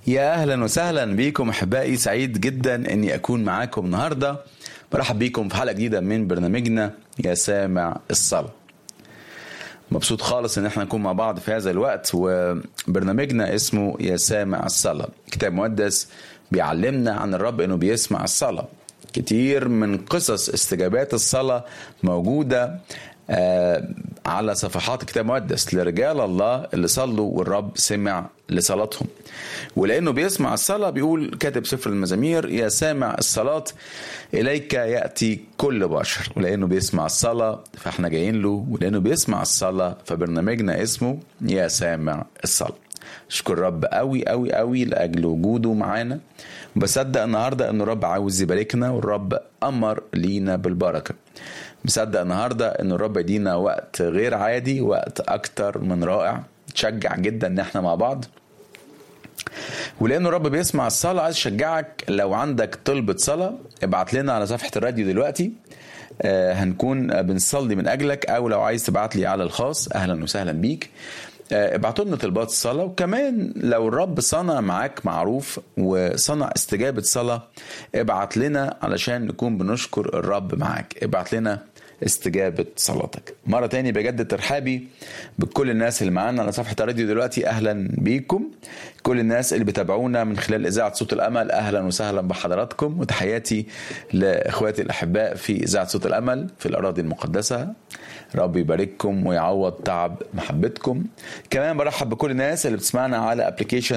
يا اهلا وسهلا بيكم احبائي سعيد جدا اني اكون معاكم النهارده برحب بيكم في حلقه جديده من برنامجنا يا سامع الصلاه مبسوط خالص ان احنا نكون مع بعض في هذا الوقت وبرنامجنا اسمه يا سامع الصلاه كتاب مقدس بيعلمنا عن الرب انه بيسمع الصلاه كتير من قصص استجابات الصلاه موجوده آه على صفحات الكتاب المقدس لرجال الله اللي صلوا والرب سمع لصلاتهم ولانه بيسمع الصلاه بيقول كاتب سفر المزامير يا سامع الصلاه اليك ياتي كل بشر ولانه بيسمع الصلاه فاحنا جايين له ولانه بيسمع الصلاه فبرنامجنا اسمه يا سامع الصلاه اشكر رب قوي قوي قوي لاجل وجوده معانا بصدق النهارده ان الرب عاوز يباركنا والرب امر لينا بالبركه مصدق النهارده ان الرب يدينا وقت غير عادي وقت اكتر من رائع تشجع جدا ان احنا مع بعض ولانه الرب بيسمع الصلاه عايز اشجعك لو عندك طلبه صلاه ابعت لنا على صفحه الراديو دلوقتي آه هنكون بنصلي من اجلك او لو عايز تبعت لي على الخاص اهلا وسهلا بيك ابعتوا لنا طلبات الصلاة وكمان لو الرب صنع معاك معروف وصنع استجابة صلاة ابعت لنا علشان نكون بنشكر الرب معاك ابعت لنا استجابة صلاتك مرة تاني بجدد ترحابي بكل الناس اللي معانا على صفحة الراديو دلوقتي أهلا بيكم كل الناس اللي بتابعونا من خلال إذاعة صوت الأمل أهلا وسهلا بحضراتكم وتحياتي لإخواتي الأحباء في إذاعة صوت الأمل في الأراضي المقدسة رب يبارككم ويعوض تعب محبتكم كمان برحب بكل الناس اللي بتسمعنا على ابلكيشن